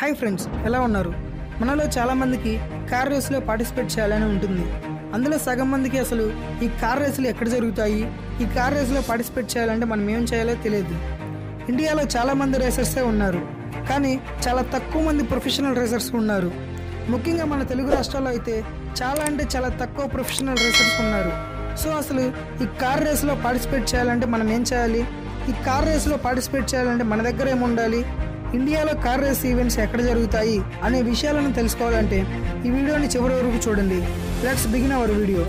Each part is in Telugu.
హాయ్ ఫ్రెండ్స్ ఎలా ఉన్నారు మనలో చాలా మందికి కార్ రేసులో పార్టిసిపేట్ చేయాలని ఉంటుంది అందులో సగం మందికి అసలు ఈ కార్ రేసులు ఎక్కడ జరుగుతాయి ఈ కార్ రేసులో పార్టిసిపేట్ చేయాలంటే మనం ఏం చేయాలో తెలియదు ఇండియాలో చాలా మంది రేసర్సే ఉన్నారు కానీ చాలా తక్కువ మంది ప్రొఫెషనల్ రేసర్స్ ఉన్నారు ముఖ్యంగా మన తెలుగు రాష్ట్రాల్లో అయితే చాలా అంటే చాలా తక్కువ ప్రొఫెషనల్ రేసర్స్ ఉన్నారు సో అసలు ఈ కార్ రేసులో పార్టిసిపేట్ చేయాలంటే మనం ఏం చేయాలి ఈ కార్ రేసులో పార్టిసిపేట్ చేయాలంటే మన దగ్గర ఏముండాలి ఇండియాలో కార్ రేస్ ఈవెంట్స్ ఎక్కడ జరుగుతాయి అనే విషయాలను తెలుసుకోవాలంటే ఈ వీడియోని చివరి వరకు చూడండి లెట్స్ బిగిన్ అవర్ వీడియో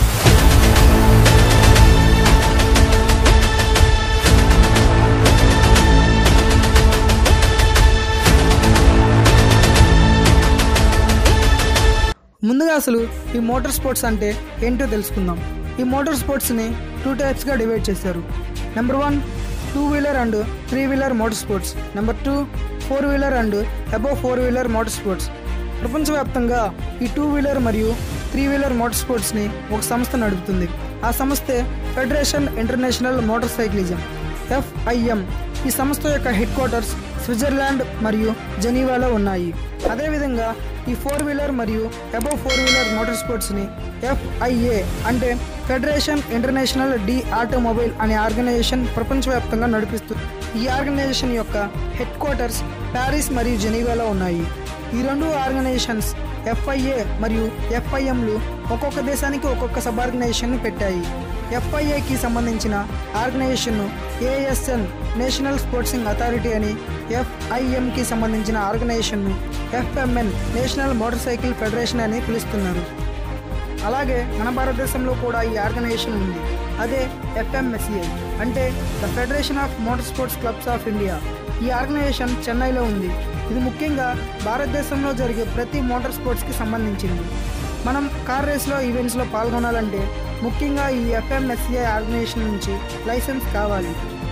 ముందుగా అసలు ఈ మోటార్ స్పోర్ట్స్ అంటే ఏంటో తెలుసుకుందాం ఈ మోటార్ స్పోర్ట్స్ని టూ టైప్స్గా డివైడ్ చేశారు number one two wheeler and three wheeler motor sports number two four wheeler and above four wheeler motor sports ప్రపంచవ్యాప్తంగా ఈ టూ వీలర్ మరియు త్రీ వీలర్ మోటార్ స్పోర్ట్స్ని ఒక సంస్థ నడుపుతుంది ఆ సంస్థే federation international motor cyclism FIM ఈ సంస్థ యొక్క హెడ్ క్వార్టర్స్ స్విట్జర్లాండ్ మరియు జెనీవాలో ఉన్నాయి అదేవిధంగా ఈ ఫోర్ వీలర్ మరియు అబోవ్ ఫోర్ వీలర్ మోటార్ స్పోర్ట్స్ని ఎఫ్ఐఏ అంటే ఫెడరేషన్ ఇంటర్నేషనల్ డి ఆటోమొబైల్ అనే ఆర్గనైజేషన్ ప్రపంచవ్యాప్తంగా నడిపిస్తుంది ఈ ఆర్గనైజేషన్ యొక్క హెడ్ క్వార్టర్స్ ప్యారిస్ మరియు జెనీవాలో ఉన్నాయి ఈ రెండు ఆర్గనైజేషన్స్ ఎఫ్ఐఏ మరియు ఎఫ్ఐఎంలు ఒక్కొక్క దేశానికి ఒక్కొక్క సబ్ ఆర్గనైజేషన్ పెట్టాయి ఎఫ్ఐఏకి సంబంధించిన ఆర్గనైజేషన్ను ఏఎస్ఎన్ నేషనల్ స్పోర్ట్సింగ్ అథారిటీ అని ఎఫ్ఐఎంకి సంబంధించిన ఆర్గనైజేషన్ను FMN national motorcycle federation అని పిలుస్తున్నారు అలాగే మన భారతదేశంలో కూడా ఈ ఆర్గనైజేషన్ ఉంది అదే ఎఫ్ఎంఎస్సిఐ అంటే the federation of motor sports clubs of India ఈ ఆర్గనైజేషన్ చెన్నైలో ఉంది ఇది ముఖ్యంగా భారతదేశంలో జరిగే ప్రతి మోటార్ స్పోర్ట్స్కి సంబంధించింది మనం కార్ రేస్లో ఈవెంట్స్లో పాల్గొనాలంటే ముఖ్యంగా ఈ ఎఫ్ఎంఎస్సిఐ ఆర్గనైజేషన్ నుంచి లైసెన్స్ కావాలి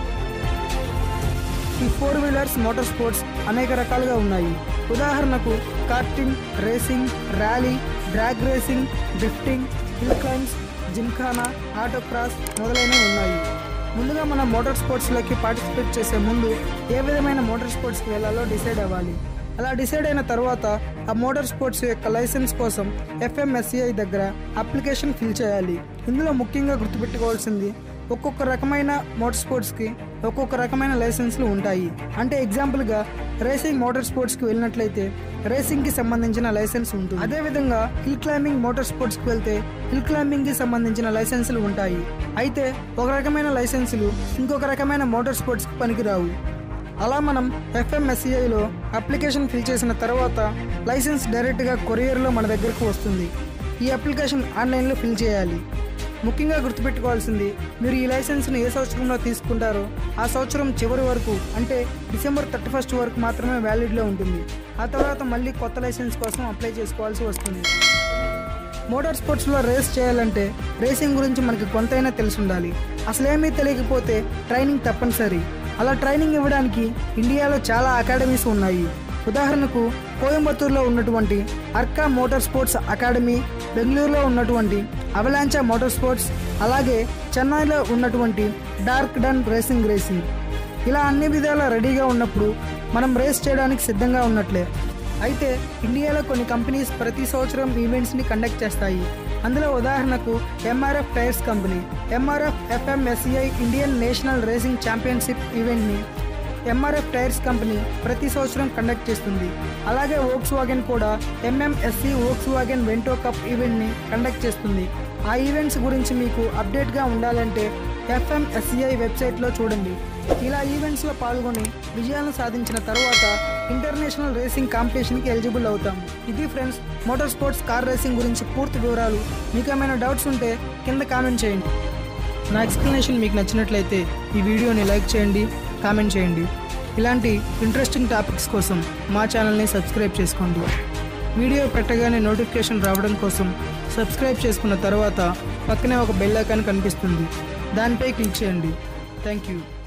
ఈ ఫోర్ వీలర్స్ మోటార్ స్పోర్ట్స్ అనేక రకాలుగా ఉన్నాయి ఉదాహరణకు karting racing rally drag racing drifting hill climbs gymkhana autocross మొదలైనవి ఉన్నాయి ముందుగా మనం మోటార్ స్పోర్ట్స్లోకి పార్టిసిపేట్ చేసే ముందు ఏ విధమైన మోటార్ స్పోర్ట్స్కి వెళ్ళాలో డిసైడ్ అవ్వాలి అలా డిసైడ్ అయిన తర్వాత ఆ మోటార్ స్పోర్ట్స్ యొక్క లైసెన్స్ కోసం ఎఫ్ఎంఎస్సిఐ దగ్గర అప్లికేషన్ ఫిల్ చేయాలి ఇందులో ముఖ్యంగా గుర్తుపెట్టుకోవాల్సింది ఒక్కొక్క రకమైన మోటార్ స్పోర్ట్స్కి ఒక్కొక్క రకమైన లైసెన్స్లు ఉంటాయి అంటే ఎగ్జాంపుల్గా రేసింగ్ మోటార్ స్పోర్ట్స్కి వెళ్ళినట్లయితే రేసింగ్కి సంబంధించిన లైసెన్స్ ఉంటుంది అదేవిధంగా హిల్ క్లైంబింగ్ మోటార్ స్పోర్ట్స్కి వెళ్తే హిల్ క్లైంబింగ్కి సంబంధించిన లైసెన్సులు ఉంటాయి అయితే ఒక రకమైన లైసెన్సులు ఇంకొక రకమైన మోటార్ స్పోర్ట్స్కి పనికిరావు అలా మనం ఎఫ్ఎంఎస్సిఐలో అప్లికేషన్ ఫిల్ చేసిన తర్వాత లైసెన్స్ డైరెక్ట్గా కొరియర్లో మన దగ్గరకు వస్తుంది ఈ అప్లికేషన్ ఆన్లైన్లో ఫిల్ చేయాలి ముఖ్యంగా గుర్తుపెట్టుకోవాల్సింది మీరు ఈ లైసెన్స్ను ఏ సంవత్సరంలో తీసుకుంటారో ఆ సంవత్సరం చివరి వరకు అంటే డిసెంబర్ థర్టీ ఫస్ట్ వరకు మాత్రమే వ్యాలిడ్లో ఉంటుంది ఆ తర్వాత మళ్ళీ కొత్త లైసెన్స్ కోసం అప్లై చేసుకోవాల్సి వస్తుంది మోటార్ స్పోర్ట్స్లో రేస్ చేయాలంటే రేసింగ్ గురించి మనకి కొంతైనా తెలిసి ఉండాలి అసలేమీ తెలియకపోతే ట్రైనింగ్ తప్పనిసరి అలా ట్రైనింగ్ ఇవ్వడానికి ఇండియాలో చాలా అకాడమీస్ ఉన్నాయి ఉదాహరణకు కోయంబత్తూరులో ఉన్నటువంటి అర్కా మోటార్ స్పోర్ట్స్ అకాడమీ బెంగళూరులో ఉన్నటువంటి అవలాంచా మోటార్ స్పోర్ట్స్ అలాగే చెన్నైలో ఉన్నటువంటి డార్క్ డన్ రేసింగ్ రేసింగ్ ఇలా అన్ని విధాలా రెడీగా ఉన్నప్పుడు మనం రేస్ చేయడానికి సిద్ధంగా ఉన్నట్లే అయితే ఇండియాలో కొన్ని కంపెనీస్ ప్రతి సంవత్సరం ఈవెంట్స్ని కండక్ట్ చేస్తాయి అందులో ఉదాహరణకు MRF tyres company MRF FMSCI Indian national racing championship ఈవెంట్ని ఎంఆర్ఎఫ్ టైర్స్ కంపెనీ ప్రతి సంవత్సరం కండక్ట్ చేస్తుంది అలాగే వోక్స్ వాగన్ కూడా MMSC Volkswagen Vento cup ఈవెంట్ని కండక్ట్ చేస్తుంది ఆ ఈవెంట్స్ గురించి మీకు అప్డేట్గా ఉండాలంటే ఎఫ్ఎంఎస్సిఐ వెబ్సైట్లో చూడండి ఇలా ఈవెంట్స్లో పాల్గొని విజయాలను సాధించిన తర్వాత ఇంటర్నేషనల్ రేసింగ్ కాంపిటీషన్కి ఎలిజిబుల్ అవుతాం ఇది friends motor sports car racing గురించి పూర్తి వివరాలు మీకు ఏమైనా డౌట్స్ ఉంటే కింద కామెంట్ చేయండి నా ఎక్స్ప్లెనేషన్ మీకు నచ్చినట్లయితే ఈ వీడియోని లైక్ చేయండి కామెంట్ చేయండి ఇలాంటి ఇంట్రెస్టింగ్ టాపిక్స్ కోసం మా ఛానల్ని సబ్స్క్రైబ్ చేసుకోండి వీడియో పెట్టగానే నోటిఫికేషన్ రావడం కోసం సబ్స్క్రైబ్ చేసుకున్న తర్వాత పక్కనే ఒక బెల్ ఐకాన్ కనిపిస్తుంది దానిపై క్లిక్ చేయండి థ్యాంక్ యూ